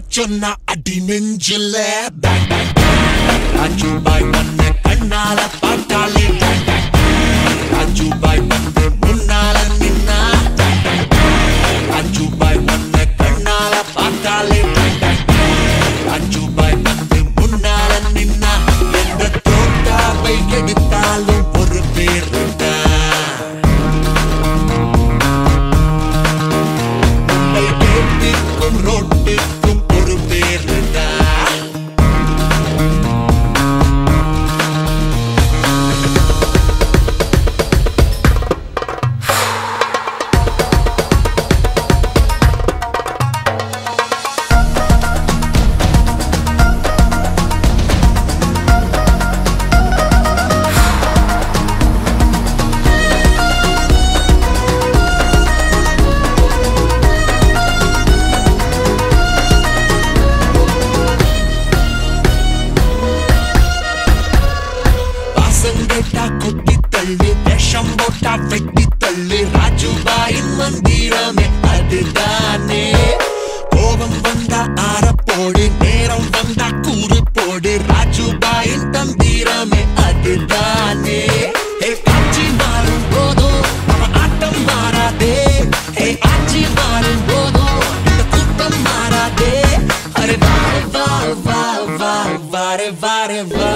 சொன்னா அடி நெஞ்சில பேங் பேங் ராஜு பாய் பண்ண கண்ணால பார்த்தாலே பேங் பேங் ராஜு பாய் வந்து முன்னால நின்னா பேங் பேங் ராஜு பாய் பண்ண கண்ணால பார்த்தாலே பேங் பேங் ராஜு பாய் வந்து முன்னால நின்னா எந்த தோட்டாவை எடுத்தாலும் ஒரு பேர் நம்மை கேட்டிருக்கும் ரோட்டிற்கும் ஒரு பேர் வாசம் கேட்டா கொத்தி தள்ளு விஷம் போட்டா வெட்டி தள்ளு ராஜுபாயின் மந்திரமே அதுதானே கோபம் வந்தா ஆறப்போடு நேரம் வந்தா கூறு போடு ராஜுபாயின் தந்திரமே அதுதானே ஏ காட்சி மாறும் போதும் அவன் ஆட்டம் மாறாதே ஏ ஆட்சி மாறும் போதும் இந்த கூட்டம் மாறாதே அரே வாரே வா வா வா வாரே வாரே வா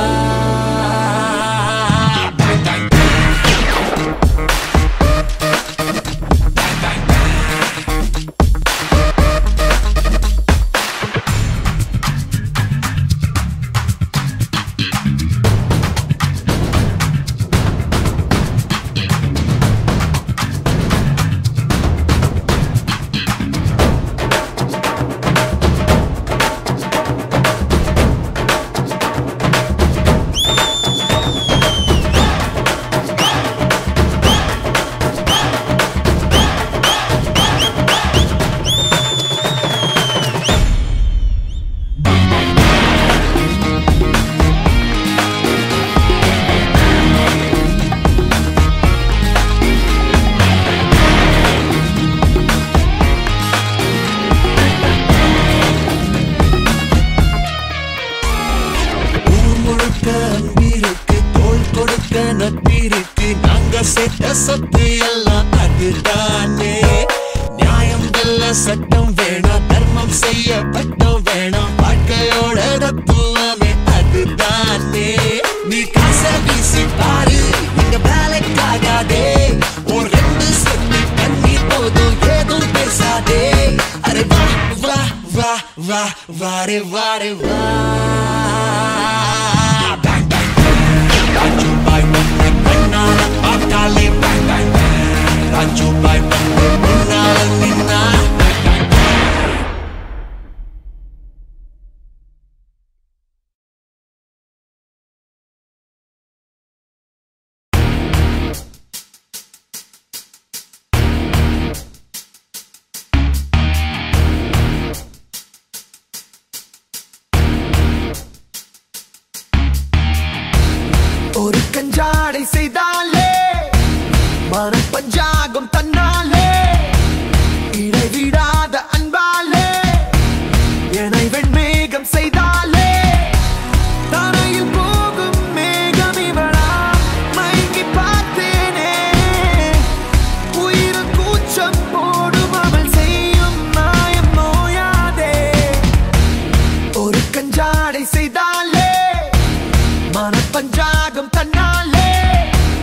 ஊர் முழுக்க அன்பிருக்கு தோள் கொடுக்க நட்பிருக்கு நாங்க சேர்த்த சொத்து எல்லாம் அதுதானே நியாயம் வெல்ல சட்டம் வேணாம் தர்மம் செய்ய பட்டம் வேணாம் வாழ்க்கையோட தத்துவமே அதுதானே நீ காசை வீசி பாரு இங்க வேலைக்காகாதே ஒரு ரெண்டு சொட்டு கண்ணீர் போதும் ஏதும் பேசாதே அரே வா வா வா வா வாரே வாரே வா Bang, bang, bang. ராஜு பாய் வந்து கண்ணால பார்த்தாலே bang, bang, bang. ராஜு பாய் வந்து முன்னால நின்னா bang, bang, bang. ஒரு கஞ்சாடை செய்தாலே மனப்பஞ்சாகம் தன்னாலே இடைவிடாத அன்பாலே என்னை வெண்மேகம் செய்தாலே தரையில் போகும் மேகம் இவளா மயங்கி பார்த்தேனே உயிர் கூச்சம் போடும் அவள் செய்யும் மாயம் நோயாதே ஒரு கஞ்சாடை செய்தாலே மனப்பஞ்சாகம் தன்னாலே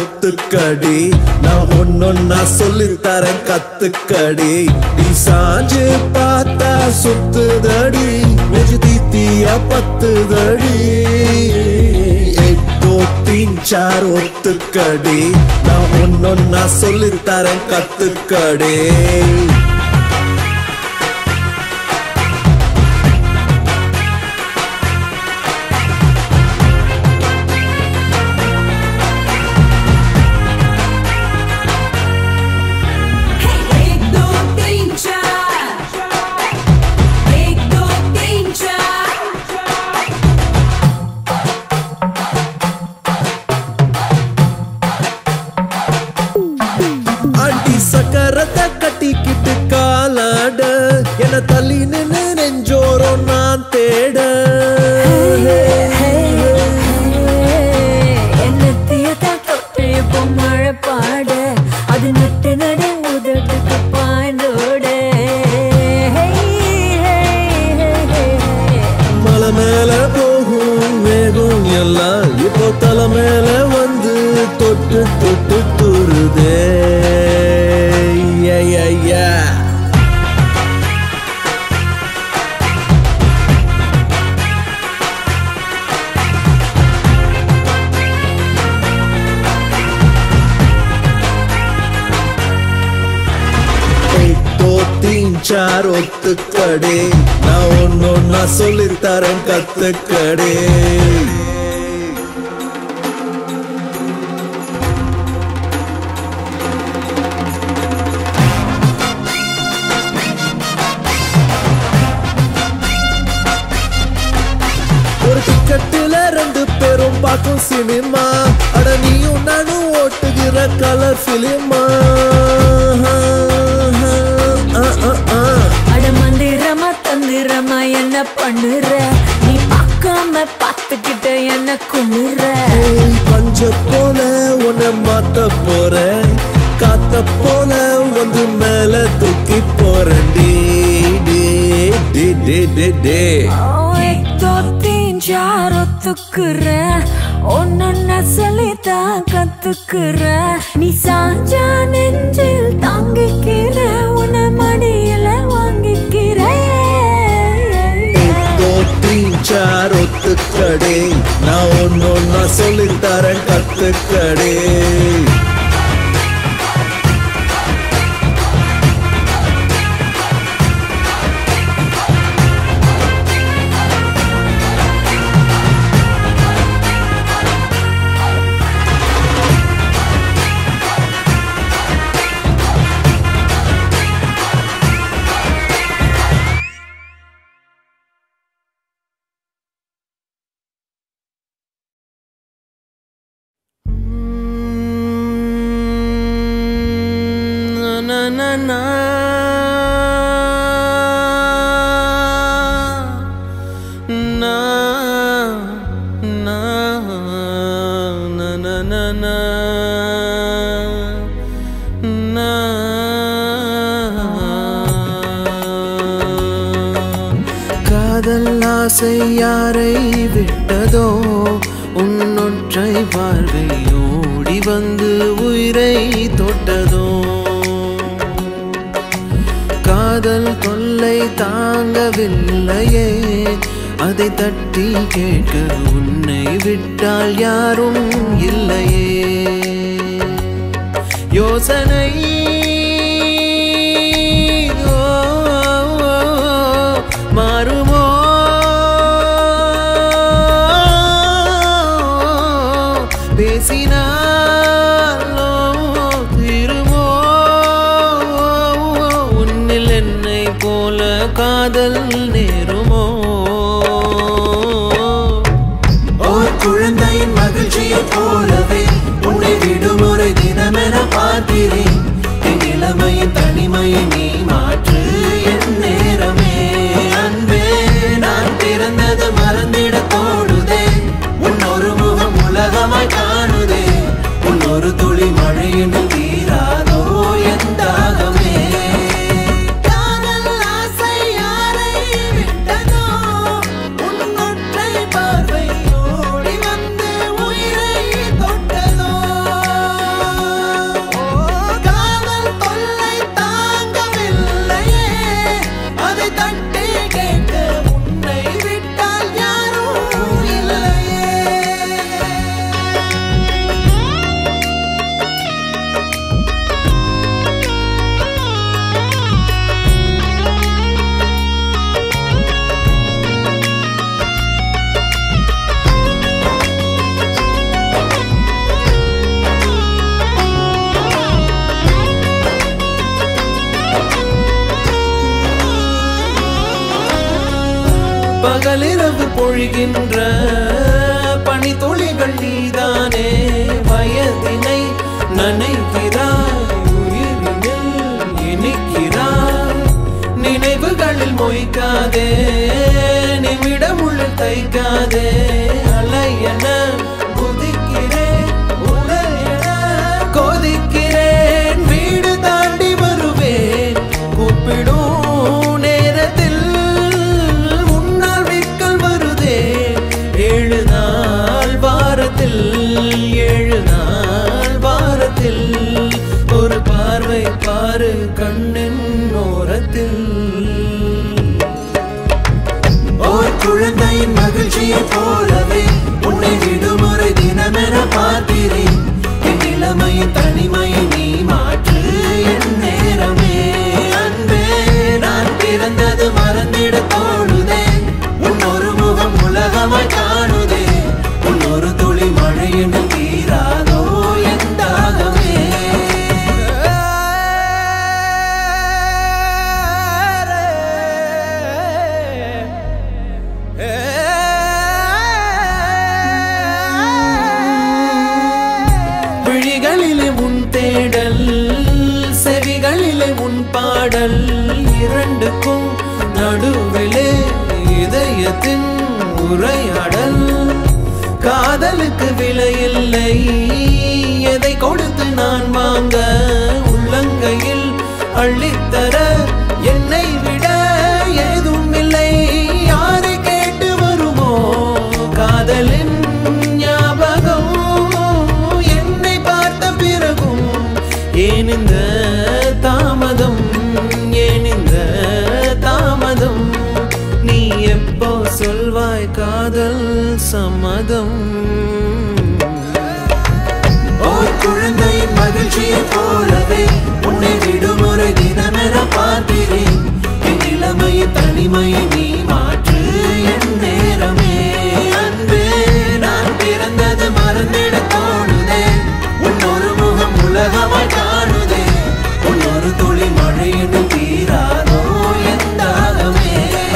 ஒத்துக்கடி நான் ஒன்னொன்னா சொல்லித்தரேன் கத்துக்கடி நீ சாஞ்சு பார்த்தா சுத்துதடி நெஞ்சு தீத்தியா பத்துதடி एक दो तीन चार ஒத்துக்கடி நான் ஒன்னொன்னா சொல்லித்தரேன் கத்துக்கடி एक दो तीन चार एक दो तीन चार அடி சக்கரத்தை கட்டிக்கிட்டு காலாட என தள்ளி நின்னு நெஞ்சோரம் நான் தேட என்னத்தையத்தான் தொட்டு இப்போ மழை பாட அது நட்டு நடு உதட்டுக்கு பாய்ந்தோட மலை மேல போகும் வேகம் எல்லாம் இப்போ தலை மேல வந்து தொட்டு தொட்டு துருதே Yeah, yeah, yeah. एक दो तीन चार ஒத்துக்கடே நான் ஒன்னொன்னா சொல்லித்தரேன் கத்துக்கடே ஒரு டிக்கெட்டுல ரெண்டு பேரும் பார்க்கும் சினிமா அட நீயும் நானும் ஓட்டுகிற கலர் பிலிமா அட மந்திரமா தந்திரமா என்ன பண்ணுற நீ பார்க்காம பார்த்துக்கிட்ட என்ன குமுற பஞ்ச போல உன்னை மாத்த போறேன் காத்த போல வந்து மேல தூக்கி போறேன் டே டே டே டே டே டே एक दो तीन चार ஒத்துக்குற ஒன்னொன்ன சொல்லித்தான் கத்துக்குற நீ சாஞ்சா நெஞ்சில் தாங்கிக்கிற உன மடியில வாங்கிக்கிற दो तीन चार ஒத்துக்கடே நான் ஒன்னொன்னா சொல்லித்தரேன் கத்துக்கடே na na na na na na na na na காதல் ஆசை யாரை விட்டதோ உன்னொற்றை பார்வை ஓடி வந்து உயிரை தொட்டதோ காதல் தொல்லை தாங்கவில்லையே அதை தட்டி கேட்க உன்னை விட்டால் யாரும் இல்லையே யோசனை ஓ, மாறுமோ பேசினாலோ திருமோ உன்னில் என்னை போல காதல் நேருமோ ஓர் குழந்தையின் மகிழ்ச்சியை போலவே உன்னை விடுமுறை தினமென பார்க்கிறேன் என் இளமையின் தனிமையை நீ மாற்று என் நேரமே அன்பே நான் பிறந்தது மறந்திட தோடுதே உன் ஒரு முகம் உலகமாய் காணுதே உன் ஒரு துளி மழையின் தீராதோ என் தாகமே காதல் ஆசை யாரை விட்டதோ உன்னொற்றை பார்வை ஓடி வந்து உயிரை தொட்டதோ பகலிரவு பொழிகின்ற பனி துளிகள் நீதானே வயதினை நனைக்கிறாய் உயிரினில் இனிக்கிறாய் நினைவுகளில் மொய்க்காதே நிமிடமுள்ள தைக்காதே அலையென குதிக்கிறேன் உலையென கொதிக்கிறேன் வீடு தாண்டி வருவேன் கூப்பிடும் நேரத்தில் முன்னால் விக்கல் வருதே ஏழு நாள் வாரத்தில் ஏழு நாள் வாரத்தில் ஒரு பார்வை பாரு கண்ணின் ஓரத்தில் ஓர் குழந்தையின் மகிழ்ச்சியை போலவே உன்னை விடுமுறை தினமென பார்க்கிறேன் என் இளமையின் தனிமையை நீ மாற்று என் நேரமே அன்பே நான் பிறந்தது மறந்திட தோணுதே உன் ஒரு முகம் உலகமாய் காணுதே உன் ஒரு துளி மழை என தீராதோ என் தாகமே விழிகளிலே உன் தேடல் செவிகளிலே உன் பாடல் இரண்டுக்கும் நடுவிலே இதயத்தின் உரையாடல் காதலுக்கு விலையில்லை எதை கொடுத்து நான் வாங்க உள்ளங்கையில் அள்ளித்தர என்னை விட ஏதும் இல்லை யாரை கேட்டு வருமோ காதலின் ஞாபகம் என்னை பார்த்த பிறகும் ஏன் இந்த தாமதம் ஏன் இந்த தாமதம் நீ எப்போ சொல்வாய் காதல் சம்மதம் ஓர் குழந்தையின் மகிழ்ச்சியை போலவே உன்னை விடுமுறை தினமென பார்க்கிறேன் என் இளமையின் தனிமையை நீ மாற்று என் நேரமே அன்பே நான் பிறந்தது மறந்திட தோணுதே உன் ஒரு முகம் உலகமாய் காணுதே உன் ஒரு துளி மழையின் தீராதோ என் தாகமே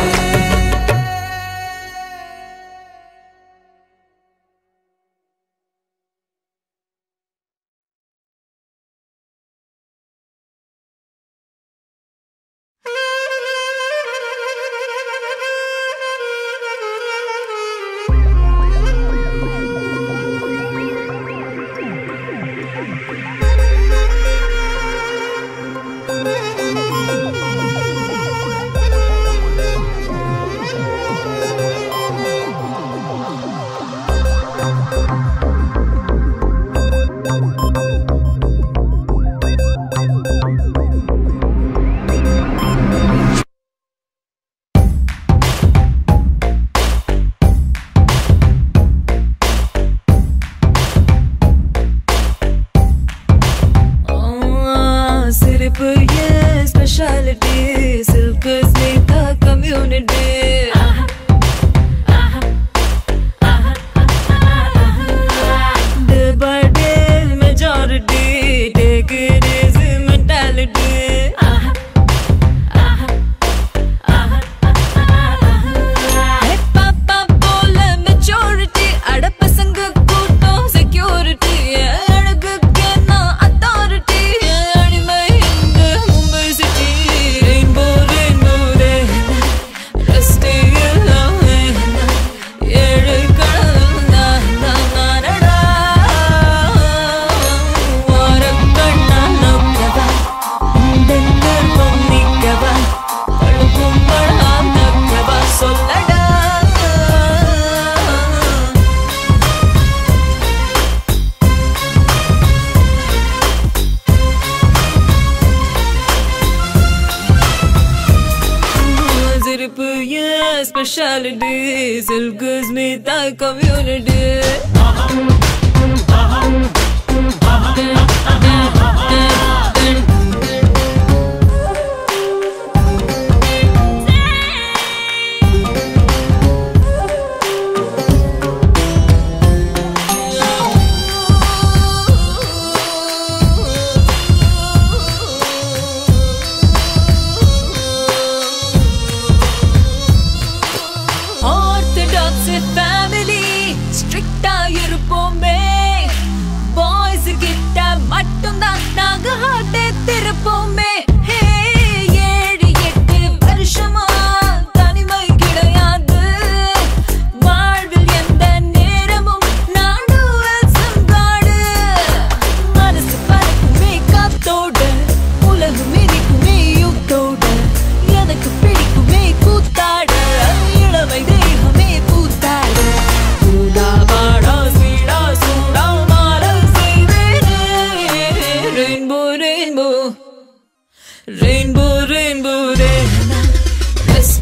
சிரிப்பு ஏன் speciality Silk Smitha community Day by day majority take it easy mentality பாப்பா போல மெச்சூரிட்டி அடப்பசங்க கூட்டம் செக்யூரிட்டி அழகுக்கு நான் அத்தாரிட்டி அடிமை இந்த மும்பை சிட்டி ரெயின்போ ரெயின்போ ரே ரஸ்டி எல்லாமே ஏழு கடல் நான் நானடா ஓரக்கண்ணா நோக்கவா உண்டென்னர் பொன்னிக்கவா பழுக்கும் பழம் நக்கவா சொல்லடா சிரிப்பு ஏன் speciality Silk Smitha community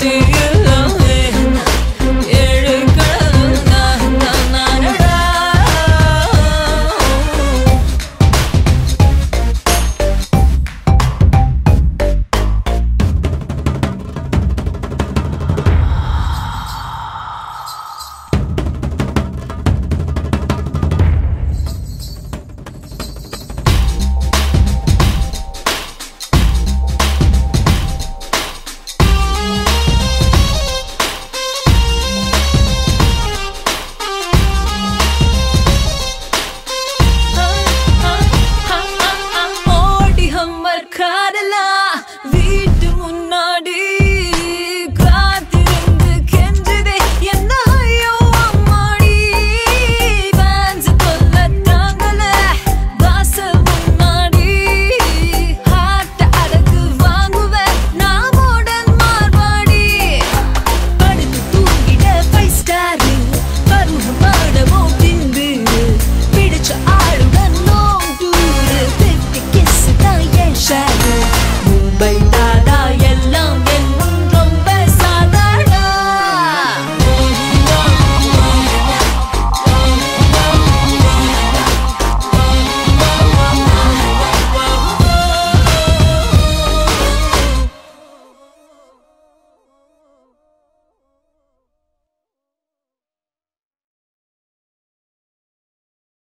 D